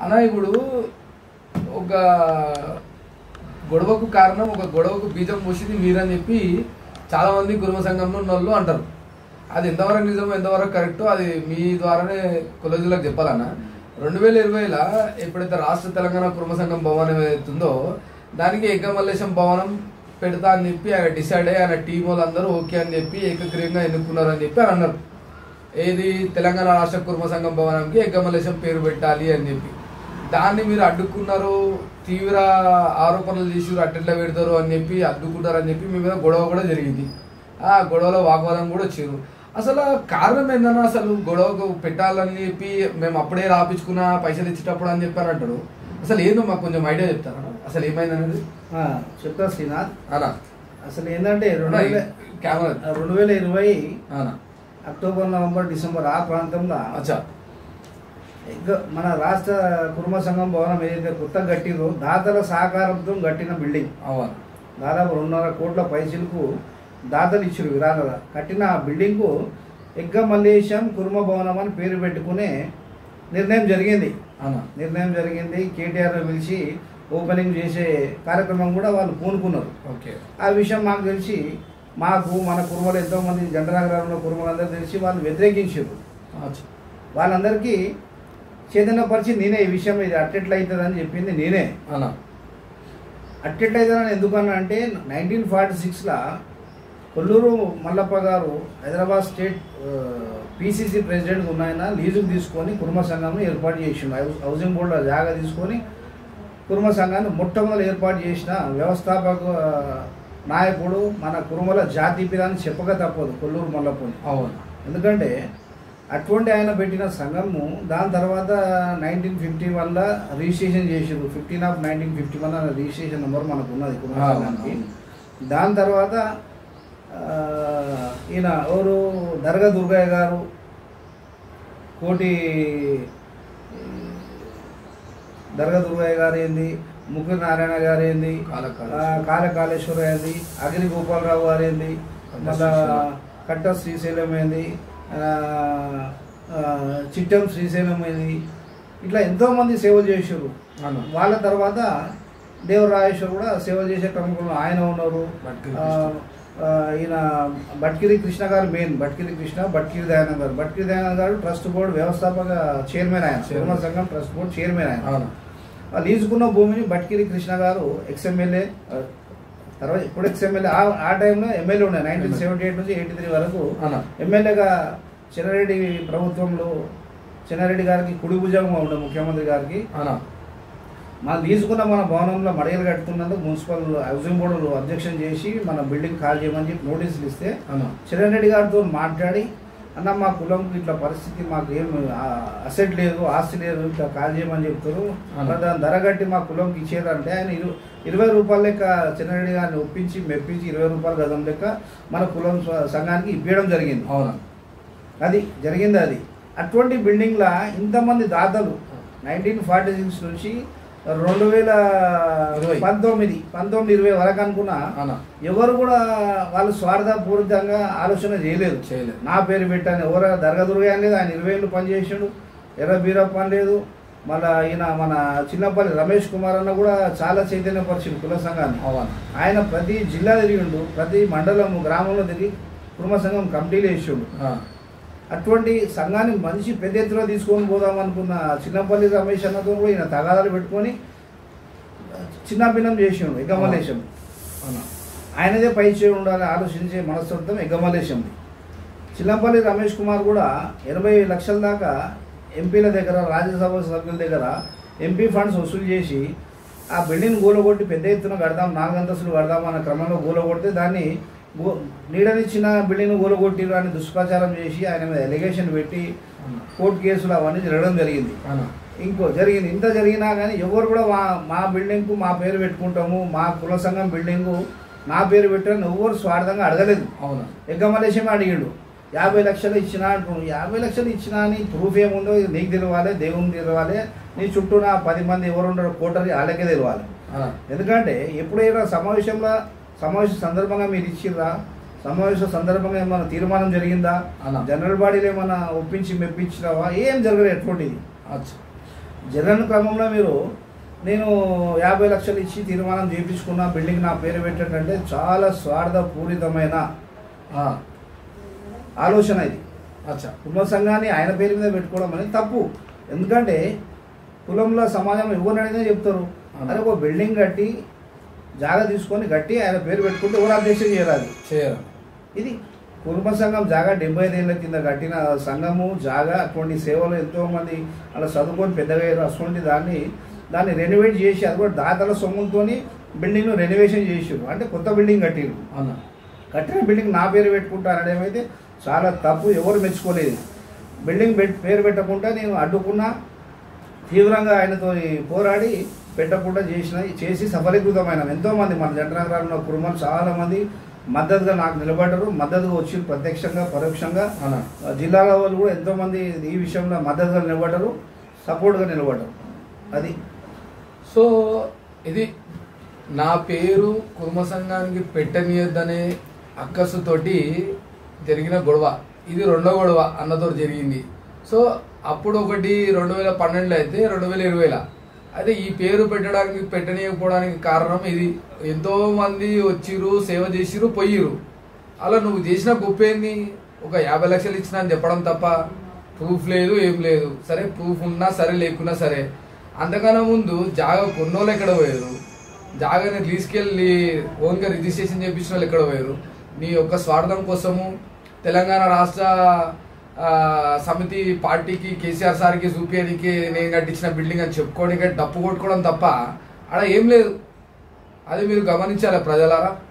అన్న ఇప్పుడు ఒక గొడవకు కారణం ఒక గొడవకు బీజం పోసింది మీరని చెప్పి చాలా మంది కుటుంబ సంఘంలో ఉన్న వాళ్ళు అంటారు అది ఎంతవరకు నిజమో ఎంతవరకు కరెక్టో అది మీ ద్వారానే కొలజీలకు చెప్పాలన్న రెండు వేల ఇరవైలో ఎప్పుడైతే రాష్ట్ర తెలంగాణ కుటుంబ సంఘం భవనం ఏదైతుందో దానికి ఎగ్గమల్లేశం భవనం పెడతా అని చెప్పి ఆయన డిసైడ్ అయ్యి ఆయన టీం వాళ్ళందరూ ఓకే అని చెప్పి ఏకగ్రీయంగా ఎన్నుకున్నారు అని చెప్పి అని అన్నారు ఏది తెలంగాణ రాష్ట్ర కుర్మ సంఘం భవనంకి ఎగ్గమలేశం పేరు పెట్టాలి అని చెప్పి దాన్ని మీరు అడ్డుకున్నారు తీవ్ర ఆరోపణలు చేసి అట్టెట్లా పెడతారు అని చెప్పి అడ్డుకుంటారు అని చెప్పి మీ మీద గొడవ కూడా జరిగింది ఆ గొడవలో వాగ్వాదం కూడా వచ్చారు అసలు కారణం ఏందన్నా అసలు గొడవకు పెట్టాలని చెప్పి మేము అప్పుడే రాపించుకున్నా పైసలు ఇచ్చేటప్పుడు అని చెప్పారు అంటాడు అసలు ఏందో మాకు కొంచెం ఐడియా చెప్తారా అసలు ఏమైంది అనేది ఆ, చెప్తా శ్రీనాథ్ అనా అసలు ఏంటంటే రెండు వేల కెమెరా రెండు వేల ఇరవై అనా అక్టోబర్ నవంబర్ డిసెంబర్ ఆ ప్రాంతంలో అచ్చా ఇంకా మన రాష్ట్ర కుటుంబ సంఘం భవనం ఏదైతే కొత్తగా కట్టిందో దాతల సహకారంతో కట్టిన బిల్డింగ్ అవును దాదాపు రెండున్నర కోట్ల పైసలకు దాతలు ఇచ్చారు విరాళగా కట్టిన ఆ బిల్డింగ్కు ఎగ్గ మల్లేశం కుర్మ భవనం అని పేరు పెట్టుకునే నిర్ణయం జరిగింది అనా నిర్ణయం జరిగింది కేటీఆర్ పిలిచి ఓపెనింగ్ చేసే కార్యక్రమం కూడా వాళ్ళు పూనుకున్నారు ఓకే ఆ విషయం మాకు తెలిసి మాకు మన కుర్మలు ఎంతోమంది జంటనగరంలో కుర్మలందరూ తెలిసి వాళ్ళు వ్యతిరేకించారు అచ్చా వాళ్ళందరికీ చైతన్యపరిచి నేనే ఈ విషయం ఇది అట్టెట్లా అవుతుందని చెప్పింది నేనే అనా అట్టెట్లా అవుతుందని ఎందుకన్నా అంటే నైన్టీన్ ఫార్టీ సిక్స్లో Kolluru Mallappa garu Hyderabad state PCC president ఉన్నాయన లీజుకు తీసుకొని కుర్మ సంఘాన్ని ఏర్పాటు చేసిండు హౌ- హౌసింగ్ బోర్డులో జాగా తీసుకొని కుర్మ సంఘాన్ని మొట్టమొదటి ఏర్పాటు చేసిన వ్యవస్థాపక ఆ, నాయకుడు మన కుర్మల జాతీపిరాన్ని చెప్పక తప్పదు కొల్లూరు మల్లప్పని అవును ఎందుకంటే అటువంటి ఆయన పెట్టిన సంఘము దాని తర్వాత నైన్టీన్ ఫిఫ్టీ వన్లో రిజిస్ట్రేషన్ చేసారు fifteen of nineteen fifty one అనే రిజిస్ట్రేషన్ నెంబర్ మనకు ఉన్నది కుటుంబ ఆ, సంఘానికి అవును. దాని తర్వాత ఆ, ఈయన ఎవరు దర్గా దుర్గయ్య గారు కోటి దర్గా దుర్గయ్య గారు ఏంది ముగ్గురు నారాయణ గారు ఏంది కాలకాలేశ్వర. ఆ, కాలకాళేశ్వర ఏంది అగిరి గోపాలరావు గారు ఏంది కట్ట మళ్ళా శ్రీశైలం. కట్ట శ్రీశైలం ఏంది ఆ, ఆ, చిట్టం శ్రీశైలం ఏంది ఇట్లా ఎంతో మంది సేవలు చేశారు అనా వాళ్ళ తర్వాత దేవరాజేశ్వర్ కూడా సేవలు చేసే క్రమంలో ఆయన ఉన్నారు బట్కిరి ఆ, ఆ, ఈయన Batkiri Krishna garu main Batkiri Krishna Batkiri Dayanand garu Batkiri Dayanand garu trust board వ్యవస్థాపక చైర్మన్ ఆయన చైర్మన్. కుటుంబ సంఘం ట్రస్ట్ బోర్డు చైర్మన్ ఆయన అవునా వాళ్ళు తీసుకున్న భూమిని బట్కిరి కృష్ణ గారు ఎక్స్ఎమ్మెల్యే తర్వాత ఇప్పుడు ఎక్స్ఎమ్మెల్యే ఆ ఆ టైంలో ఎమ్మెల్యే ఉన్నాయి నైన్టీన్ సెవెంటీ ఎయిట్ నుంచి ఎయిటీ త్రీ వరకు అనా ఎమ్మెల్యేగా చెన్నారెడ్డి ప్రభుత్వంలో చెన్నారెడ్డి గారికి కుడి భుజంగా ఉండే ముఖ్యమంత్రి గారికి అనా మనం తీసుకున్న మన భవనంలో మడిగలు కట్టుకున్నందుకు మున్సిపల్ హౌసింగ్ బోర్డు అధ్యక్షం చేసి మన బిల్డింగ్ ఖాళీ చేయమని చెప్పి నోటీసులు ఇస్తే అనా చిరణ్ రెడ్డి గారితో మాట్లాడి అన్న మా కులంకి ఇట్లా పరిస్థితి మాకు ఏం అసెట్ లేదు ఆస్తి లేదు ఇట్లా కాల్ చేయమని చెప్తారు అవును. మరి దాన్ని ధర కట్టి మా కులంకి ఇచ్చేదంటే ఆయన ఇరు ఇరవై రూపాయల లెక్క చిన్నరెడ్డి గారిని ఒప్పించి మెప్పించి ఇరవై రూపాయల గజం లెక్క మన కులం స- సంఘానికి ఇప్పించడం జరిగింది అవునా అది జరిగింది అది అటువంటి బిల్డింగ్లా ఇంతమంది దాతలు నైన్టీన్ ఫార్టీ సిక్స్ నుంచి రెండు వేల ఇరవై. పంతొమ్మిది పంతొమ్మిది ఇరవై వరకు అనుకున్నా అనా ఎవరు కూడా వాళ్ళు స్వార్థపూరితంగా ఆలోచన చేయలేదు చేయలేదు నా పేరు పెట్టాను ఎవరు దర్గా దుర్గా అని లేదు ఆయన ఇరవై ఏళ్ళు పనిచేసాడు ఎర్ర బీరప్ప అని లేదు మళ్ళా ఈయన మన చిన్నపల్లి రమేష్ కుమార్ అన్న కూడా చాలా చైతన్యపరిచిండు కుల సంఘాన్ని అవునా ఆయన ప్రతి జిల్లా తిరిగిండు ప్రతి మండలం గ్రామంలో తిరిగి కుటుంబ సంఘం కమిటీలు వేసిండు ఆ, అటువంటి సంఘాన్ని మంచి పెద్ద ఎత్తున తీసుకొని పోదాం అనుకున్న చిన్నపల్లి రమేష్ అన్నతో కూడా ఈయన తగాదాలు పెట్టుకొని చిన్నభిన్నం చేసిండు ఎగమలేశం అవునా ఆయనదే పై చేయి ఉండాలని ఆలోచించే మనస్తత్వం ఎగమలేశంది చిన్నపల్లి రమేష్ కుమార్ కూడా ఎనభై లక్షల దాకా ఎంపీల దగ్గర రాజ్యసభ సభ్యుల దగ్గర ఎంపీ ఫండ్స్ వసూలు చేసి ఆ బిల్డింగ్ గూలగొట్టి పెద్ద ఎత్తున కడదాం నాలుగంతస్తులు కడదాం అన్న క్రమంలో గూలగొడితే దాన్ని గో- నీడనిచ్చిన బిల్డింగ్ గూలగొట్టిరు అని దుష్ప్రచారం చేసి ఆయన మీద ఎలిగేషన్ పెట్టి అవునా కోర్టు కేసులు అవన్నీ జరగడం జరిగింది అవునా ఇంకో జరిగింది ఇంత జరిగినా కానీ ఎవరు కూడా మా మా బిల్డింగ్కు మా పేరు పెట్టుకుంటాము మా కుల సంఘం బిల్డింగు నా పేరు పెట్టాలని ఎవరు స్వార్థంగా అడగలేదు అవునా ఎగ్గమలేశమే అడిగాడు యాభై లక్షలు ఇచ్చినా అంటున్నాడు యాభై లక్షలు ఇచ్చినా అని ప్రూఫ్ ఏముందో ఇది నీకు తెలవాలి దేవునికి తెలవాలి నీ చుట్టూ నా పది మంది ఎవరు ఉండరు కోటరి వాళ్ళకే తెలవాలి అనా ఎందుకంటే ఎప్పుడైనా సమావేశంలో సమావేశ సందర్భంగా మీరు ఇచ్చిర్రా సమావేశ సందర్భంగా ఏమైనా తీర్మానం జరిగిందా అలా. జనరల్ బాడీలో ఏమైనా ఒప్పించి మెప్పించినావా ఏం జరగలేదు ఎటువంటిది అచ్చా జరగని క్రమంలో మీరు నేను యాభై లక్షలు ఇచ్చి తీర్మానం చేయించుకున్న బిల్డింగ్ నా పేరు పెట్టంటే చాలా స్వార్థపూరితమైన ఆ, ఆలోచన ఇది అచ్చా కుటుంబ సంఘాన్ని ఆయన పేరు మీద పెట్టుకోవడం అనేది తప్పు ఎందుకంటే కులంలో సమాజంలో ఎవరిని అడిగినా చెప్తారు అవును. అరే ఒక బిల్డింగ్ కట్టి జాగా తీసుకొని కట్టి ఆయన పేరు పెట్టుకుంటే ఎవరు అధ్యక్షం చేయరాదు చేయరు ఇది కుటుంబ సంఘం జాగా డెబ్బై ఐదేళ్ల కింద కట్టిన సంఘము జాగా అటువంటి సేవలు ఎంతో మంది అలా చదువుకొని పెద్దగా అయ్యారు అటువంటి దాన్ని దాన్ని రెనోవేట్ చేసి అది కూడా దాతల సొమ్ముతోని బిల్డింగ్ రెనోవేషన్ చేసారు అంటే కొత్త బిల్డింగ్ కట్టిరు అవునా కట్టిన బిల్డింగ్ నా పేరు పెట్టుకుంటా అనడం అయితే చాలా తప్పు ఎవరు మెచ్చుకోలేదు బిల్డింగ్ పెట్ పేరు పెట్టకుండా నేను అడ్డుకున్నా తీవ్రంగా ఆయనతో పోరాడి పెట్టకుండా చేసిన చేసి సఫలీకృతమైన ఎంతో మంది మన జంటనగరాలు ఉన్న కుటుంబాలు చాలా మంది మద్దతుగా నాకు నిలబడ్డారు మద్దతుగా వచ్చి ప్రత్యక్షంగా పరోక్షంగా అవునా ఆ జిల్లాల వాళ్ళు కూడా ఎంతో మంది ఈ విషయంలో మద్దతుగా నిలబడ్డారు సపోర్ట్గా నిలబడ్డారు అది సో ఇది నా పేరు కుర్మ సంఘానికి పెట్టనీయద్దనే అక్కసుతోటి జరిగిన గొడవ ఇది రెండో గొడవ అన్నతో జరిగింది సో అప్పుడు ఒకటి రెండు వేల పన్నెండులో అయితే రెండు వేల ఇరవైలో అయితే ఈ పేరు పెట్టడానికి పెట్టనీయకపోవడానికి కారణం ఇది ఎంతో మంది వచ్చిర్రు సేవ చేసిర్రు పోయిర్రు అలా నువ్వు చేసిన గొప్ప ఏంది ఒక యాభై లక్షలు ఇచ్చిన అని చెప్పడం తప్ప ప్రూఫ్ లేదు ఏం లేదు సరే ప్రూఫ్ ఉన్నా సరే లేకున్నా సరే అంతకన్నా ముందు జాగా కొన్నోళ్ళు ఎక్కడ పోయారు జాగాని తీసుకెళ్ళి ఓన్గా రిజిస్ట్రేషన్ చేయించిన వాళ్ళు ఎక్కడ పోయారు నీ యొక్క స్వార్థం కోసము తెలంగాణ రాష్ట్ర ఆ, సమితి పార్టీకి కేసీఆర్ సార్కి చూపించడానికి నేను కట్టించిన బిల్డింగ్ అని చెప్పుకోవడానికి డప్పు కొట్టుకోవడం తప్ప ఆడ ఏం లేదు అది మీరు గమనించాలి ప్రజలారా